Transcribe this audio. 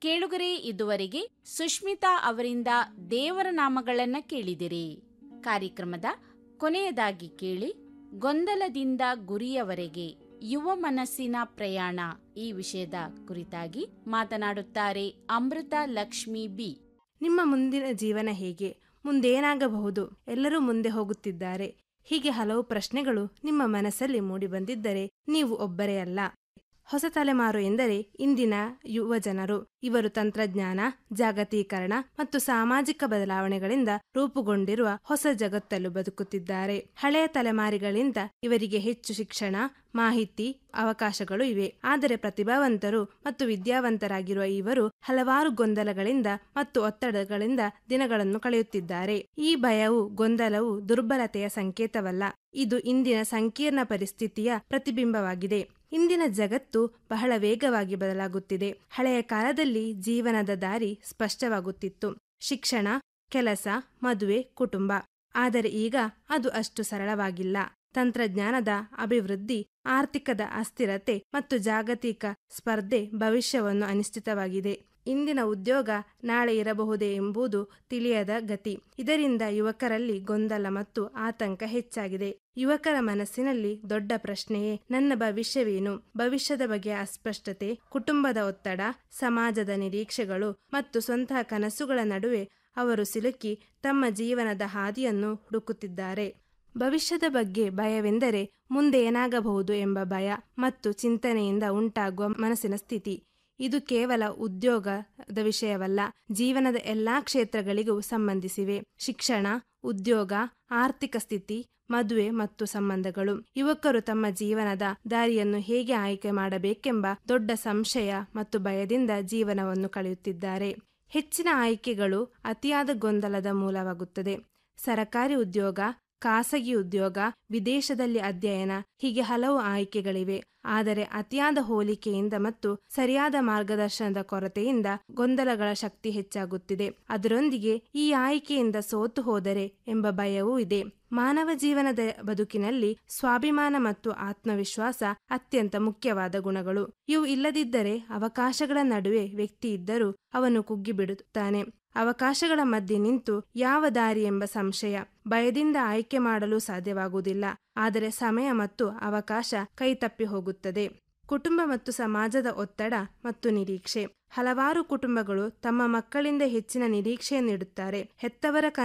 ಕೇಳುಗರೆ ಇದುವರೆಗೆ ಸುಷ್ಮಿತಾ ಅವರಿಂದ ದೇವರ ನಾಮಗಳನ್ನ ಕೇಳಿದಿರಿ ಕಾರ್ಯಕ್ರಮದ ಕೊನೆಯದಾಗಿ ಕೇಳಿ ಗೊಂದಲದಿಂದ ಗುರಿಯವರೆಗೆ ಯುವ ಮನಸ್ಸಿನ ಪ್ರಯಾಣ ಈ ವಿಷಯದ ಕುರಿತಾಗಿ ಮಾತನಾಡುತ್ತಾರೆ ಅಮೃತ ಲಕ್ಷ್ಮಿ ಬಿ ನಿಮ್ಮ ಮುಂದಿನ ಜೀವನ ಹೇಗೆ ಮುಂದೇನಾಗಬಹುದು ಎಲ್ಲರೂ ಮುಂದೆ ಹೋಗುತ್ತಿದ್ದಾರೆ ಹೀಗೆ ಹಲವು ಪ್ರಶ್ನೆಗಳು ನಿಮ್ಮ ಮನಸ್ಸಲ್ಲಿ ಮೂಡಿಬಂದಿದ್ದರೆ ನೀವು ಒಬ್ಬರೇ ಅಲ್ಲ ಹೊಸ ತಲೆಮಾರು ಎಂದರೆ ಇಂದಿನ ಯುವ ಜನರು ಇವರು ತಂತ್ರಜ್ಞಾನ ಜಾಗತೀಕರಣ ಮತ್ತು ಸಾಮಾಜಿಕ ಬದಲಾವಣೆಗಳಿಂದ ರೂಪುಗೊಂಡಿರುವ ಹೊಸ ಜಗತ್ತಲ್ಲೂ ಬದುಕುತ್ತಿದ್ದಾರೆ ಹಳೆಯ ತಲೆಮಾರಿಗಳಿಂದ ಇವರಿಗೆ ಹೆಚ್ಚು ಶಿಕ್ಷಣ ಮಾಹಿತಿ ಅವಕಾಶಗಳು ಇವೆ ಆದರೆ ಪ್ರತಿಭಾವಂತರು ಮತ್ತು ವಿದ್ಯಾವಂತರಾಗಿರುವ ಇವರು ಹಲವಾರು ಗೊಂದಲಗಳಿಂದ ಮತ್ತು ಒತ್ತಡಗಳಿಂದ ದಿನಗಳನ್ನು ಕಳೆಯುತ್ತಿದ್ದಾರೆ ಈ ಭಯವು ಗೊಂದಲವು ದುರ್ಬಲತೆಯ ಸಂಕೇತವಲ್ಲ ಇದು ಇಂದಿನ ಸಂಕೀರ್ಣ ಪರಿಸ್ಥಿತಿಯ ಪ್ರತಿಬಿಂಬವಾಗಿದೆ ಇಂದಿನ ಜಗತ್ತು ಬಹಳ ವೇಗವಾಗಿ ಬದಲಾಗುತ್ತಿದೆ ಹಳೆಯ ಕಾಲದಲ್ಲಿ ಜೀವನದ ದಾರಿ ಸ್ಪಷ್ಟವಾಗುತ್ತಿತ್ತು ಶಿಕ್ಷಣ ಕೆಲಸ ಮದುವೆ ಕುಟುಂಬ ಆದರೆ ಈಗ ಅದು ಅಷ್ಟು ಸರಳವಾಗಿಲ್ಲ ತಂತ್ರಜ್ಞಾನದ ಅಭಿವೃದ್ಧಿ ಆರ್ಥಿಕದ ಅಸ್ಥಿರತೆ ಮತ್ತು ಜಾಗತಿಕ ಸ್ಪರ್ಧೆ ಭವಿಷ್ಯವನ್ನು ಅನಿಶ್ಚಿತವಾಗಿದೆ ಇಂದಿನ ಉದ್ಯೋಗ ನಾಳೆ ಇರಬಹುದೇ ಎಂಬುದು ತಿಳಿಯದ ಗತಿ ಇದರಿಂದ ಯುವಕರಲ್ಲಿ ಗೊಂದಲ ಮತ್ತು ಆತಂಕ ಹೆಚ್ಚಾಗಿದೆ ಯುವಕರ ಮನಸ್ಸಿನಲ್ಲಿ ದೊಡ್ಡ ಪ್ರಶ್ನೆಯೇ ನನ್ನ ಭವಿಷ್ಯವೇನು ಭವಿಷ್ಯದ ಬಗ್ಗೆ ಅಸ್ಪಷ್ಟತೆ ಕುಟುಂಬದ ಒತ್ತಡ ಸಮಾಜದ ನಿರೀಕ್ಷೆಗಳು ಮತ್ತು ಸ್ವಂತ ಕನಸುಗಳ ನಡುವೆ ಅವರು ಸಿಲುಕಿ ತಮ್ಮ ಜೀವನದ ಹಾದಿಯನ್ನು ಹುಡುಕುತ್ತಿದ್ದಾರೆ ಭವಿಷ್ಯದ ಬಗ್ಗೆ ಭಯವೆಂದರೆ ಮುಂದೆ ಏನಾಗಬಹುದು ಎಂಬ ಭಯ ಮತ್ತು ಚಿಂತನೆಯಿಂದ ಉಂಟಾಗುವ ಮನಸ್ಸಿನ ಸ್ಥಿತಿ ಇದು ಕೇವಲ ಉದ್ಯೋಗದ ವಿಷಯವಲ್ಲ ಜೀವನದ ಎಲ್ಲಾ ಕ್ಷೇತ್ರಗಳಿಗೂ ಸಂಬಂಧಿಸಿವೆ ಶಿಕ್ಷಣ ಉದ್ಯೋಗ ಆರ್ಥಿಕ ಸ್ಥಿತಿ ಮದುವೆ ಮತ್ತು ಸಂಬಂಧಗಳು ಯುವಕರು ತಮ್ಮ ಜೀವನದ ದಾರಿಯನ್ನು ಹೇಗೆ ಆಯ್ಕೆ ಮಾಡಬೇಕೆಂಬ ದೊಡ್ಡ ಸಂಶಯ ಮತ್ತು ಭಯದಿಂದ ಜೀವನವನ್ನು ಕಳೆಯುತ್ತಿದ್ದಾರೆ ಹೆಚ್ಚಿನ ಆಯ್ಕೆಗಳು ಅತಿಯಾದ ಗೊಂದಲದ ಮೂಲವಾಗುತ್ತದೆ ಸರಕಾರಿ ಉದ್ಯೋಗ ಖಾಸಗಿ ಉದ್ಯೋಗ ವಿದೇಶದಲ್ಲಿ ಅಧ್ಯಯನ ಹೀಗೆ ಹಲವು ಆಯ್ಕೆಗಳಿವೆ ಆದರೆ ಅತಿಯಾದ ಹೋಲಿಕೆಯಿಂದ ಮತ್ತು ಸರಿಯಾದ ಮಾರ್ಗದರ್ಶನದ ಕೊರತೆಯಿಂದ ಗೊಂದಲಗಳ ಶಕ್ತಿ ಹೆಚ್ಚಾಗುತ್ತಿದೆ ಅದರೊಂದಿಗೆ ಈ ಆಯ್ಕೆಯಿಂದ ಸೋತು ಹೋದರೆ ಎಂಬ ಭಯವೂ ಇದೆ ಮಾನವ ಜೀವನದ ಬದುಕಿನಲ್ಲಿ ಸ್ವಾಭಿಮಾನ ಮತ್ತು ಆತ್ಮವಿಶ್ವಾಸ ಅತ್ಯಂತ ಮುಖ್ಯವಾದ ಗುಣಗಳು ಇವು ಇಲ್ಲದಿದ್ದರೆ ಅವಕಾಶಗಳ ನಡುವೆ ವ್ಯಕ್ತಿ ಇದ್ದರೂ ಅವನು ಕುಗ್ಗಿಬಿಡುತ್ತಾನೆ ಅವಕಾಶಗಳ ಮಧ್ಯೆ ನಿಂತು ಯಾವ ದಾರಿ ಎಂಬ ಸಂಶಯ ಭಯದಿಂದ ಆಯ್ಕೆ ಮಾಡಲು ಸಾಧ್ಯವಾಗುವುದಿಲ್ಲ ಆದರೆ ಸಮಯ ಮತ್ತು ಅವಕಾಶ ಕೈತಪ್ಪಿ ಹೋಗುತ್ತದೆ ಕುಟುಂಬ ಮತ್ತು ಸಮಾಜದ ಒತ್ತಡ ಮತ್ತು ನಿರೀಕ್ಷೆ ಹಲವಾರು ಕುಟುಂಬಗಳು ತಮ್ಮ ಮಕ್ಕಳಿಂದ ಹೆಚ್ಚಿನ ನಿರೀಕ್ಷೆಯನ್ನಿಡುತ್ತಾರೆ ಹೆತ್ತವರ